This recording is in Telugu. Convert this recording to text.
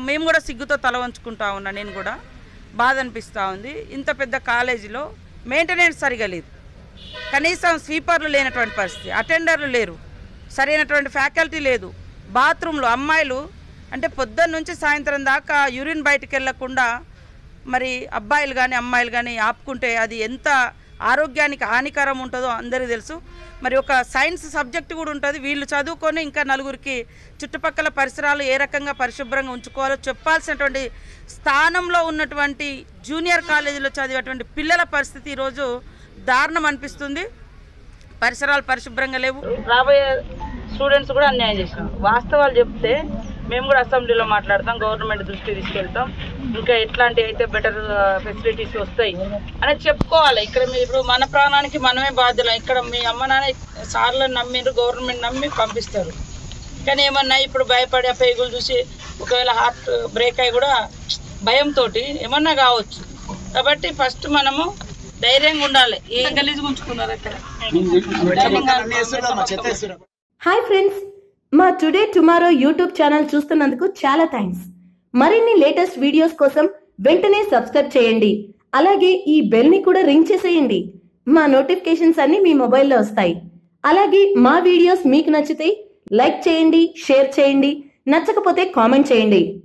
మేము కూడా సిగ్గుతో తల వంచుకుంటా ఉన్నా నేను కూడా బాధ అనిపిస్తూ ఉంది ఇంత పెద్ద కాలేజీలో మెయింటెనెన్స్ సరిగా లేదు కనీసం స్వీపర్లు లేనటువంటి పరిస్థితి అటెండర్లు లేరు సరైనటువంటి ఫ్యాకల్టీ లేదు బాత్రూంలో అమ్మాయిలు అంటే పొద్దున్న నుంచి సాయంత్రం దాకా యూరిన్ బయటికి వెళ్ళకుండా మరి అబ్బాయిలు కానీ అమ్మాయిలు కానీ ఆపుకుంటే అది ఎంత ఆరోగ్యానికి హానికరం ఉంటుందో అందరికీ తెలుసు మరి ఒక సైన్స్ సబ్జెక్ట్ కూడా ఉంటుంది వీళ్ళు చదువుకొని ఇంకా నలుగురికి చుట్టుపక్కల పరిసరాలు ఏ రకంగా పరిశుభ్రంగా ఉంచుకోవాలో చెప్పాల్సినటువంటి స్థానంలో ఉన్నటువంటి జూనియర్ కాలేజీలో చదివేటువంటి పిల్లల పరిస్థితి ఈరోజు దారుణం అనిపిస్తుంది పరిసరాలు పరిశుభ్రంగా లేవు రాబోయే స్టూడెంట్స్ కూడా అన్యాయం చేసినాం వాస్తవాలు చెప్తే మేము కూడా అసెంబ్లీలో మాట్లాడతాం గవర్నమెంట్ దృష్టికి తీసుకెళ్తాం ఇంకా ఎట్లాంటి అయితే బెటర్ ఫెసిలిటీస్ వస్తాయి అనేది చెప్పుకోవాలి ఇక్కడ మీరు ఇప్పుడు మన ప్రాణానికి మనమే బాధ్యులం ఇక్కడ మీ అమ్మ నాన్న సార్లను నమ్మిండ్రు గవర్నమెంట్ నమ్మి పంపిస్తారు కానీ ఏమన్నా ఇప్పుడు భయపడి ఆ పేగులు చూసి ఒకవేళ హార్ట్ బ్రేక్ అయి కూడా భయంతో ఏమన్నా కావచ్చు కాబట్టి ఫస్ట్ మనము ధైర్యంగా ఉండాలి ఏ గలీజ్ ఉంచుకున్నారు అక్కడ హాయ్ ఫ్రెండ్స్ మా టుడే టుమారో యూట్యూబ్ ఛానల్ చూస్తున్నందుకు చాలా థ్యాంక్స్ మరిన్ని లేటెస్ట్ వీడియోస్ కోసం వెంటనే సబ్స్క్రైబ్ చేయండి అలాగే ఈ బెల్ ని కూడా రింగ్ చేసేయండి మా నోటిఫికేషన్స్ అన్ని మీ మొబైల్లో వస్తాయి అలాగే మా వీడియోస్ మీకు నచ్చితే లైక్ చేయండి షేర్ చేయండి నచ్చకపోతే కామెంట్ చేయండి